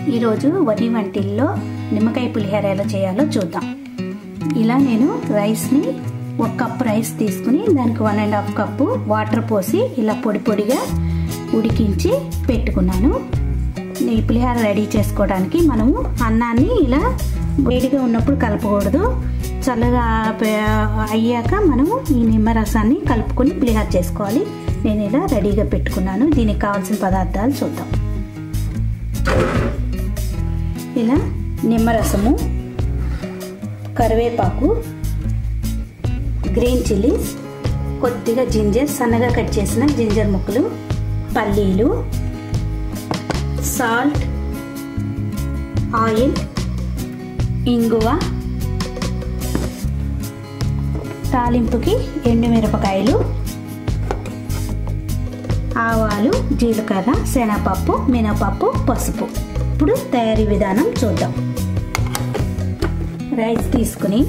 ఈరోజు వరి వంటిల్లో నిమ్మకాయ పులిహోర ఎలా చేయాలో చూద్దాం ఇలా నేను రైస్ని ఒక కప్ రైస్ తీసుకుని దానికి one and half cup water పోసి ఇలా పొడి పొడిగా ఉడికించి పెట్టుకున్నాను ఈ పులిహోర రెడీ చేసుకోవడానికి మనము అన్నాన్ని ఇలా వేడిగా ఉన్నప్పుడు కలపకూడదు చల్లగా అయ్యాక మనము ఈ నిమ్మరసాన్ని కలుపుకొని పులిహోర చేసుకోవాలి నేను ఇలా రెడీగా పెట్టుకున్నాను దీనికి కావాల్సిన పదార్థాలు చూద్దాం ఇలా నిమ్మరసము కరివేపాకు గ్రీన్ చిల్లీస్ కొద్దిగా జింజర్ సన్నగా కట్ చేసిన జింజర్ ముక్కలు పల్లీలు సాల్ట్ ఆయిల్ ఇంగువ తాలింపుకి ఎండుమిరపకాయలు ఆవాలు జీలకర్ర శనగపప్పు మినపప్పు పసుపు ఇప్పుడు తయారీ విధానం చూద్దాం రైస్ తీసుకుని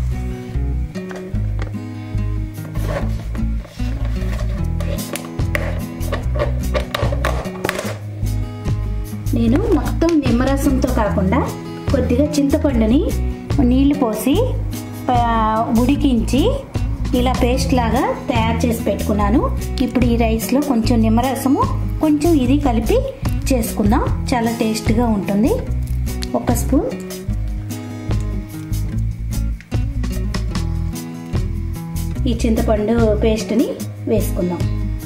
నేను మొత్తం నిమ్మరసంతో కాకుండా కొద్దిగా చింతపండుని నీళ్లు పోసి ఉడికించి ఇలా పేస్ట్ లాగా తయారు చేసి పెట్టుకున్నాను ఇప్పుడు ఈ రైస్లో కొంచెం నిమ్మరసము కొంచెం ఇది కలిపి చేసుకుందాం చాలా టేస్ట్గా ఉంటుంది ఒక స్పూన్ ఈ చింతపండు పేస్ట్ని వేసుకుందాం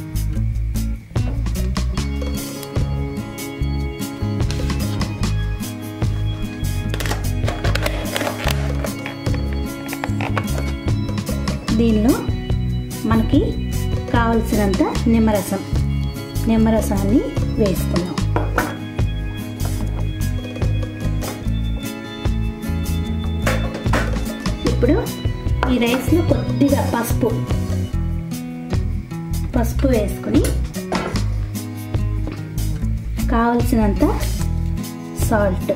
దీనిలో మనకి కావలసినంత నిమ్మరసం నిమ్మరసాన్ని వేసుకుందాం ఇప్పుడు ఈ రైస్లో కొద్దిగా పసుపు పసుపు వేసుకుని కావలసినంత సాల్ట్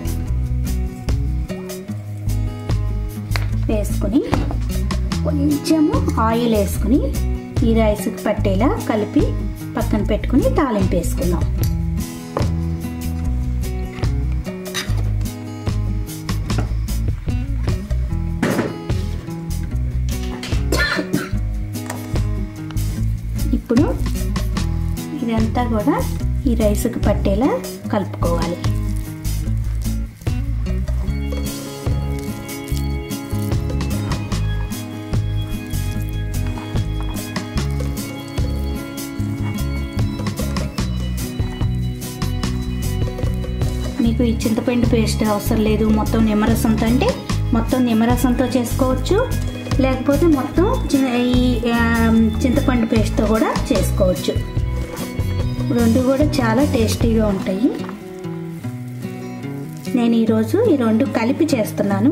వేసుకుని కొంచెము ఆయిల్ వేసుకుని ఈ రైస్కి పట్టేలా కలిపి పక్కన పెట్టుకుని తాలింపు వేసుకుందాం ఇప్పుడు ఇదంతా కూడా ఈ రైస్కి పట్టేలా కలుపుకోవాలి మీకు ఈ చింతపండు పేస్ట్ అవసరం లేదు మొత్తం నిమ్మరసంతో అంటే మొత్తం నిమ్మరసంతో చేసుకోవచ్చు లేకపోతే మొత్తం ఈ చింతపండు పేస్ట్తో కూడా చేసుకోవచ్చు రెండు కూడా చాలా టేస్టీగా ఉంటాయి నేను ఈరోజు ఈ రెండు కలిపి చేస్తున్నాను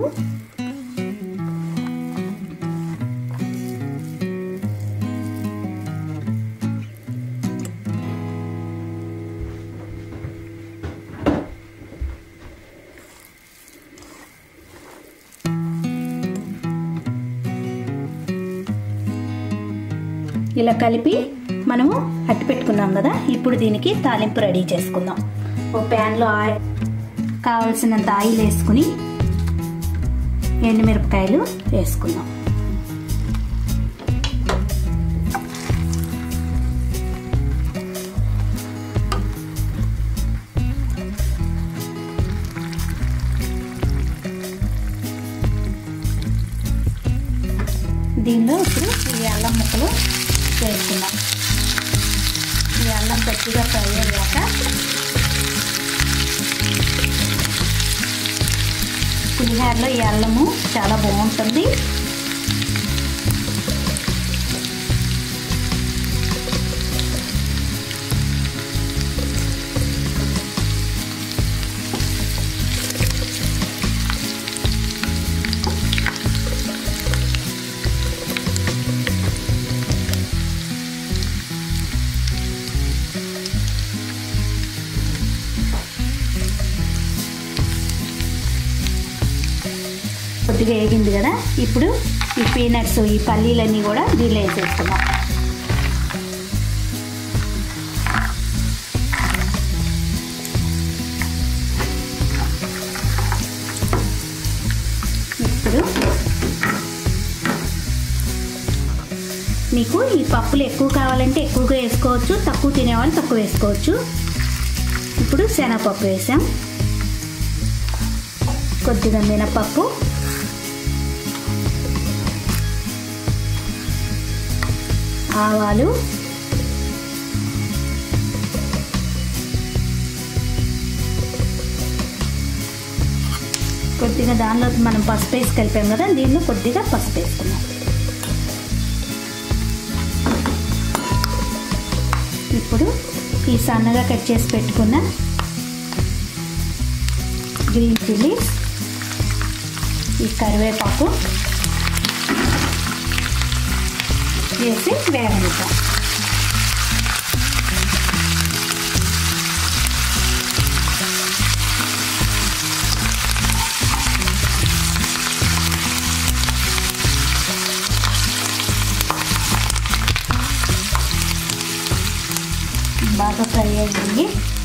ఇలా కలిపి మనము అట్టి పెట్టుకున్నాం కదా ఇప్పుడు దీనికి తాలింపు రెడీ చేసుకుందాం ఒక ప్యాన్లో ఆయిల్ కావలసినంత ఆయిల్ వేసుకుని ఎండుమిరపకాయలు వేసుకుందాం దీనిలో ఇప్పుడు ఈ అల్లం ముక్కలు వేసుకుందాం ఈ అల్లం గట్టిగా ఫ్రై అయ్యాక పులిహోరలో ఈ అల్లము చాలా బాగుంటుంది కొద్దిగా వేగింది కదా ఇప్పుడు ఈ పీనట్స్ ఈ పల్లీలన్నీ కూడా దీనిలో వేసేసుకున్నాం ఇప్పుడు మీకు ఈ పప్పులు ఎక్కువ కావాలంటే ఎక్కువగా వేసుకోవచ్చు తక్కువ తినేవాళ్ళు తక్కువ వేసుకోవచ్చు ఇప్పుడు శనగపప్పు వేసాం కొద్దిగా మినపప్పు ఆవాలు కొద్దిగా దానిలో మనం పసుపు వేసి కలిపాం కదా దీనిలో కొద్దిగా పసుపు వేసుకున్నాం ఇప్పుడు ఈ సన్నగా కట్ చేసి పెట్టుకున్న గ్రీన్ చిల్లీస్ ఈ కరివేపాకు వేసి వేగనిద్దాం బాగా ఫ్రై అయ్యింది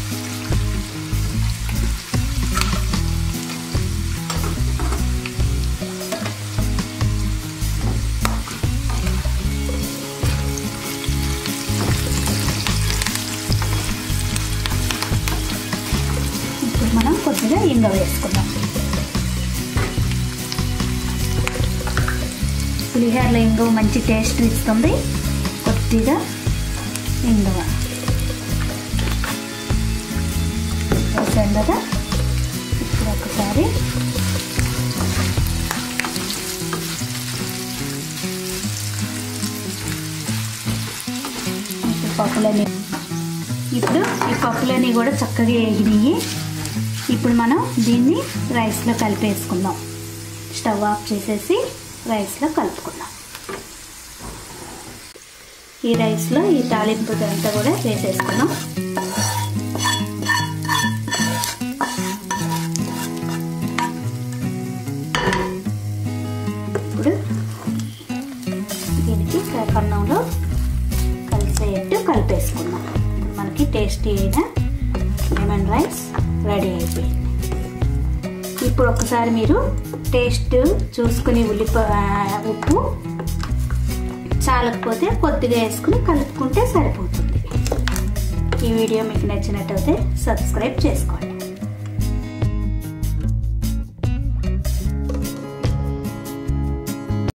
ఇప్పుడు మనం కొద్దిగా ఇంగ వేసుకుందాం పులిహోరలో ఇంగువ మంచి టేస్ట్ ఇస్తుంది కొద్దిగా ఇంగువ వేసాం కదా ఇప్పుడు ఒకసారి ఇప్పుడు పప్పులని ఇప్పుడు ఈ పప్పులన్నీ కూడా చక్కగా ఎగినాయి ఇప్పుడు మనం దీన్ని రైస్లో కలిపేసుకుందాం స్టవ్ ఆఫ్ చేసేసి రైస్లో కలుపుకుందాం ఈ రైస్లో ఈ తాలింపు అంతా కూడా వేసేసుకున్నాం ఇప్పుడు దీనికి కన్నంలో కలిసేట్టు కలిపేసుకుందాం మనకి టేస్టీ అయిన లెమన్ రైస్ రెడీ అయిపోయింది ఇప్పుడు ఒకసారి మీరు టేస్ట్ చూసుకుని ఉల్లిప ఉప్పు చాలకపోతే కొద్దిగా వేసుకుని కలుపుకుంటే సరిపోతుంది ఈ వీడియో మీకు నచ్చినట్టయితే సబ్స్క్రైబ్ చేసుకోండి